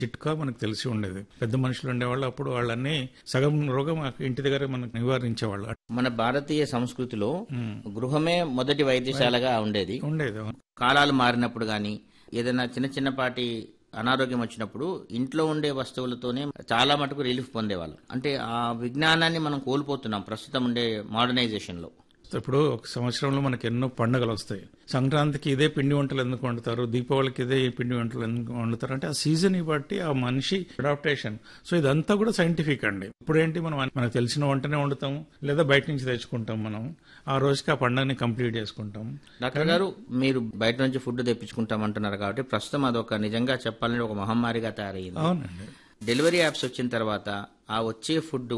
చిట్కా మనకు తెలిసి ఉండేది పెద్ద మనుషులు ఉండేవాళ్ళు అప్పుడు వాళ్ళన్నీ సగం రోగం ఆ ఇంటి దగ్గర మనకు నివారించేవాళ్ళు మన భారతీయ సంస్కృతిలో గృహమే మొదటి వైద్యశాలగా ఉండేది ఉండేది కాలాలు మారినప్పుడు గాని ఏదైనా చిన్న చిన్నపాటి అనారోగ్యం వచ్చినప్పుడు ఇంట్లో ఉండే వస్తువులతోనే చాలా మటుకు రిలీఫ్ పొందేవాళ్ళం అంటే ఆ విజ్ఞానాన్ని మనం కోల్పోతున్నాం ప్రస్తుతం ఉండే మోడర్నైజేషన్ లో ఇప్పుడు ఒక సంవత్సరంలో మనకి ఎన్నో పండుగలు వస్తాయి సంక్రాంతికి ఇదే పిండి వంటలు ఎందుకు వండుతారు దీపావళికి ఇదే పిండి వంటలు ఎందుకు వండుతారు అంటే ఆ సీజన్ బట్టి ఆ మనిషి అడాప్టేషన్ సో ఇదంతా కూడా సైంటిఫిక్ అండి ఇప్పుడు ఏంటి మనం మనకు తెలిసిన వంటనే వండుతాము లేదా బయట నుంచి తెచ్చుకుంటాం మనం ఆ రోజుకి ఆ పండుగని కంప్లీట్ చేసుకుంటాం డాక్టర్ గారు మీరు బయట నుంచి ఫుడ్ తెప్పించుకుంటామంటున్నారు కాబట్టి ప్రస్తుతం అదొక నిజంగా చెప్పాలంటే ఒక మహమ్మారిగా తయారయ్యింది అవునండి డెలివరీ యాప్స్ వచ్చిన తర్వాత ఆ వచ్చే ఫుడ్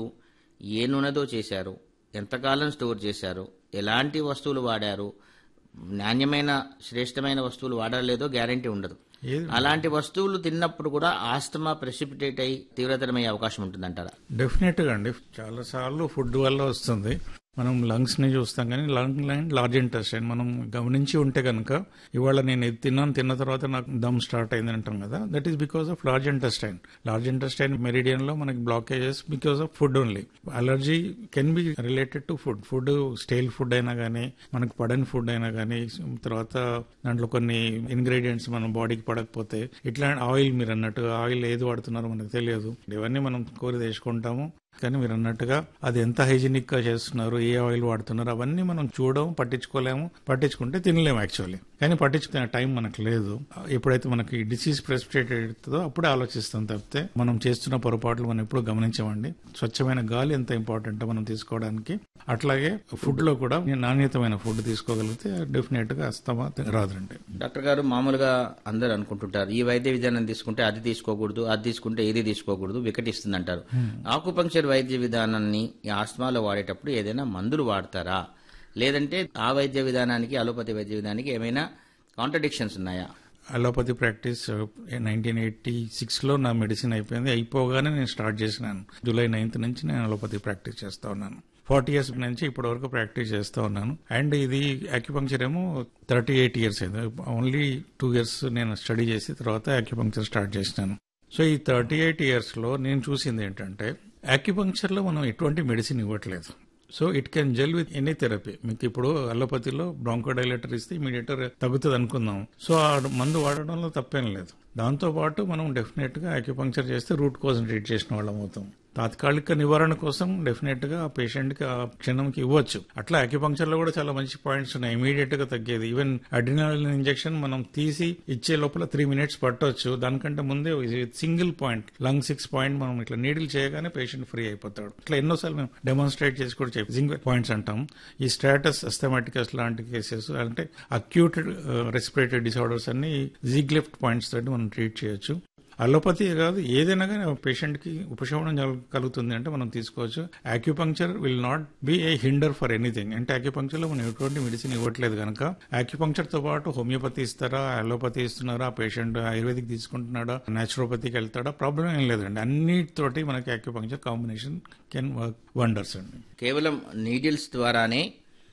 ఏ నూనెతో చేశారు ఎంతకాలం స్టోర్ చేశారు ఎలాంటి వస్తువులు వాడారు నాణ్యమైన శ్రేష్టమైన వస్తువులు వాడలేదో గ్యారంటీ ఉండదు ఏది అలాంటి వస్తువులు తిన్నప్పుడు కూడా ఆస్తమా ప్రెసిపిటేట్ అయి తీవ్రతరమయ్యే అవకాశం ఉంటుందంటారా డెఫినెట్ గా అండి చాలా సార్లు ఫుడ్ వల్ల వస్తుంది మనం లంగ్స్ ని చూస్తాం కానీ లంగ్ లైన్ లార్జ్ ఇంటెస్టైన్ మనం గమనించి ఉంటే కనుక ఇవాళ నేను ఇది తిన్నాను తిన్న తర్వాత నాకు దమ్ స్టార్ట్ అయింది అంటాం కదా that is because of large intestine large intestine meridian లో మనకి blockages because of food only allergy can be related to food food style food అయినా కానీ మనకు పడని ఫుడ్ అయినా కానీ తర్వాత దాంట్లో కొన్ని ఇంగ్రీడియంట్స్ మన బాడీకి పడకపోతే ఇట్లా ఆయిల్ మీరు అన్నట్టు ఆయిల్ ఏది వాడుతున్నారో మనకు తెలియదు ఇవన్నీ మనం కోరి తెచ్చుకుంటాము కానీ మీరు అన్నట్టుగా అది ఎంత హైజీనిక్ గా చేస్తున్నారు ఏ ఆయిల్ వాడుతున్నారు అవన్నీ మనం చూడడం పట్టించుకోలేము పట్టించుకుంటే తినలేము యాక్చువల్లీ కానీ పట్టించుకునే టైం మనకు లేదు ఎప్పుడైతే మనకి డిసీజ్ ప్రెసిపిటేట్ అవుతుందో అప్పుడే ఆలోచిస్తాం తప్పితే మనం చేస్తున్న పొరపాట్లు మనం ఎప్పుడు గమనించమండి స్వచ్ఛమైన గాలి ఎంత ఇంపార్టెంట్ మనం తీసుకోవడానికి అట్లాగే ఫుడ్ లో కూడా నాణ్యతమైన ఫుడ్ తీసుకోగలిగితే డెఫినెట్ గా అస్తమా రాదండి డాక్టర్ గారు మామూలుగా అందరు అనుకుంటుంటారు ఈ వైద్య విధానం తీసుకుంటే అది తీసుకోకూడదు అది తీసుకుంటే ఏది తీసుకోకూడదు వికటిస్తుంది అంటారు ఆకుపంక్చర్ వైద్య విధానాన్ని ఈ ఆస్మాలో వాడేటప్పుడు ఏదైనా మందులు వాడతారా లేదంటే ఆ వైద్య విధానానికి అలోపతి వైద్య విధానానికి ఏమైనా కాంట్రడిక్షన్స్ ఉన్నాయా allopathy practice nineteen eighty six లో నా మెడిసిన్ అయిపోయింది అయిపోగానే నేను స్టార్ట్ చేసినాను జూలై నైన్త్ నుంచి నేను అలోపతి ప్రాక్టీస్ చేస్తా ఉన్నాను ఫార్టీ ఇయర్స్ నుంచి ఇప్పటి వరకు ప్రాక్టీస్ చేస్తా ఉన్నాను అండ్ ఇది అక్యుపంక్చర్ ఏమో థర్టీ ఎయిట్ ఇయర్స్ అయింది ఓన్లీ టూ ఇయర్స్ నేను స్టడీ చేసి తర్వాత అక్యుపంక్చర్ స్టార్ట్ చేసినాను సో ఈ థర్టీ ఎయిట్ ఇయర్స్ లో నేను చూసింది ఏంటంటే అక్యుపంక్చర్ లో మనం ఎటువంటి మెడిసిన్ ఇవ్వట్లేదు so it can gel with any therapy మీకు ఇప్పుడు అలోపతిలో బ్రాంకోడైలేటర్ ఇస్తే ఇమీడియట్ తగ్గుతుంది అనుకుందాం సో ఆ మందు వాడడంలో తప్పేం లేదు దాంతో పాటు మనం డెఫినెట్ గా అక్యుపంక్చర్ చేస్తే రూట్ కోసం ట్రీట్ చేసిన వాళ్ళం అవుతాం తాత్కాలిక నివారణ కోసం డెఫినెట్ గా ఆ పేషెంట్ కి ఆ క్షణంకి ఇవ్వచ్చు అట్లా అక్యుపంక్చర్ లో కూడా చాలా మంచి పాయింట్స్ ఉన్నాయి ఇమీడియట్ గా తగ్గేది ఈవెన్ అడ్రినల్ ఇంజెక్షన్ మనం తీసి ఇచ్చే లోపల త్రీ మినిట్స్ పట్టవచ్చు దానికంటే ముందే single point lung six point మనం ఇట్లా నీడిల్ చేయగానే పేషెంట్ ఫ్రీ అయిపోతాడు ఇట్లా ఎన్నోసార్లు మేము డెమాన్స్ట్రేట్ చేసి కూడా చెప్పి సింగిల్ పాయింట్స్ అంటాం ఈ స్టాటస్ అస్థమాటికస్ లాంటి కేసెస్ అంటే అక్యూట్ రెస్పిరేటరీ డిసార్డర్స్ అన్ని జీగ్లెఫ్ట్ పాయింట్స్ తోటి మనం ట్రీట్ చేయొచ్చు అలోపతి కాదు ఏదైనా కానీ పేషెంట్ కి ఉపశమనం కలు- కలుగుతుంది అంటే మనం తీసుకోవచ్చు acupuncture will not be a hinder for anything అంటే అక్యుపంక్చర్ లో మనం ఎటువంటి మెడిసిన్ ఇవ్వట్లేదు కనుక అక్యుపంక్చర్ తో పాటు హోమియోపతి ఇస్తారా అలోపతి ఇస్తున్నారా పేషెంట్ ఆయుర్వేదిక్ తీసుకుంటున్నాడా నాచురోపతికి వెళ్తాడా ప్రాబ్లం ఏం లేదండి అన్నిటితోటి మనకి acupuncture combination can work wonders అండి కేవలం నీడిల్స్ ద్వారానే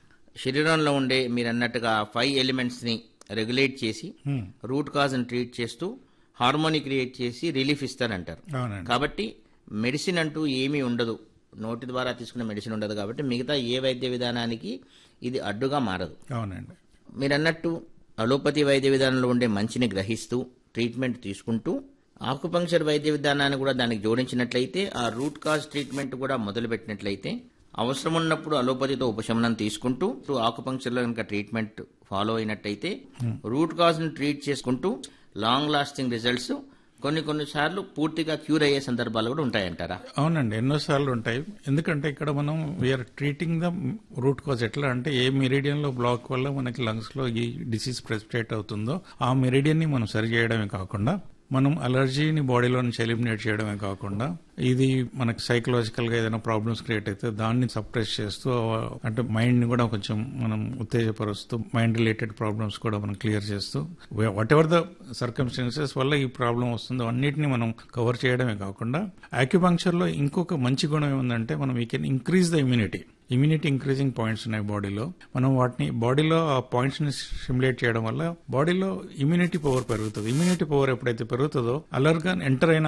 శరీరంలో ఉండే మీరు అన్నట్టుగా ఫైవ్ ఎలిమెంట్స్ ని రెగ్యులేట్ చేసి రూట్ కాజ్ ని ట్రీట్ చేస్తూ హార్మోని క్రియేట్ చేసి రిలీఫ్ ఇస్తారంటారు అవునండి కాబట్టి మెడిసిన్ అంటూ ఏమీ ఉండదు నోటి ద్వారా తీసుకునే మెడిసిన్ ఉండదు కాబట్టి మిగతా ఏ వైద్య విధానానికి ఇది అడ్డుగా మారదు అవునండి మీరు అన్నట్టు అలోపతి వైద్య విధానంలో ఉండే మంచిని గ్రహిస్తూ ట్రీట్మెంట్ తీసుకుంటూ ఆకుపంక్చర్ వైద్య విధానాన్ని కూడా దానికి జోడించినట్లయితే ఆ రూట్ కాజ్ ట్రీట్మెంట్ కూడా మొదలుపెట్టినట్లయితే అవసరం ఉన్నప్పుడు అలోపతితో ఉపశమనం తీసుకుంటూ ఆకుపంక్చర్లో కనుక ట్రీట్మెంట్ ఫాలో అయినట్టయితే రూట్ కాజ్ ని ట్రీట్ చేసుకుంటూ లాంగ్ లాస్టింగ్ రిజల్ట్స్ కొన్ని కొన్ని సార్లు పూర్తిగా క్యూర్ అయ్యే సందర్భాలు కూడా ఉంటాయంటారా అవునండి ఎన్నోసార్లు ఉంటాయి ఎందుకంటే ఇక్కడ మనం we are treating the root cause ఎట్లా అంటే ఏ మెరిడియన్ లో బ్లాక్ వల్ల మనకి లంగ్స్ లో ఈ డిసీజ్ ప్రెసిపిటేట్ అవుతుందో ఆ మెరిడియన్ ని మనం సరి చేయడమే కాకుండా మనం అలర్జీని బాడీలో నుంచి ఎలిమినేట్ చేయడమే కాకుండా ఇది మనకి సైకలాజికల్ గా ఏదైనా ప్రాబ్లమ్స్ క్రియేట్ అయితే దాన్ని సప్రెస్ చేస్తూ అంటే మైండ్ ని కూడా కొంచెం మనం ఉత్తేజపరుస్తూ మైండ్ రిలేటెడ్ ప్రాబ్లమ్స్ కూడా మనం క్లియర్ చేస్తూ వాట్ ఎవర్ ద సర్కమ్స్టాన్సెస్ వల్ల ఈ ప్రాబ్లం వస్తుందో అన్నిటిని మనం కవర్ చేయడమే కాకుండా ఆక్యుపంక్చర్ లో ఇంకొక మంచి గుణం ఏముందంటే మనం we can increase the immunity immunity increasing points ఉన్నాయి బాడీలో మనం వాటిని బాడీలో ఆ పాయింట్స్ ని స్టిమ్యులేట్ చేయడం వల్ల బాడీలో ఇమ్యూనిటీ పవర్ పెరుగుతుంది ఇమ్యూనిటీ పవర్ ఎప్పుడైతే పెరుగుతుందో అలర్గా ఎంటర్ అయిన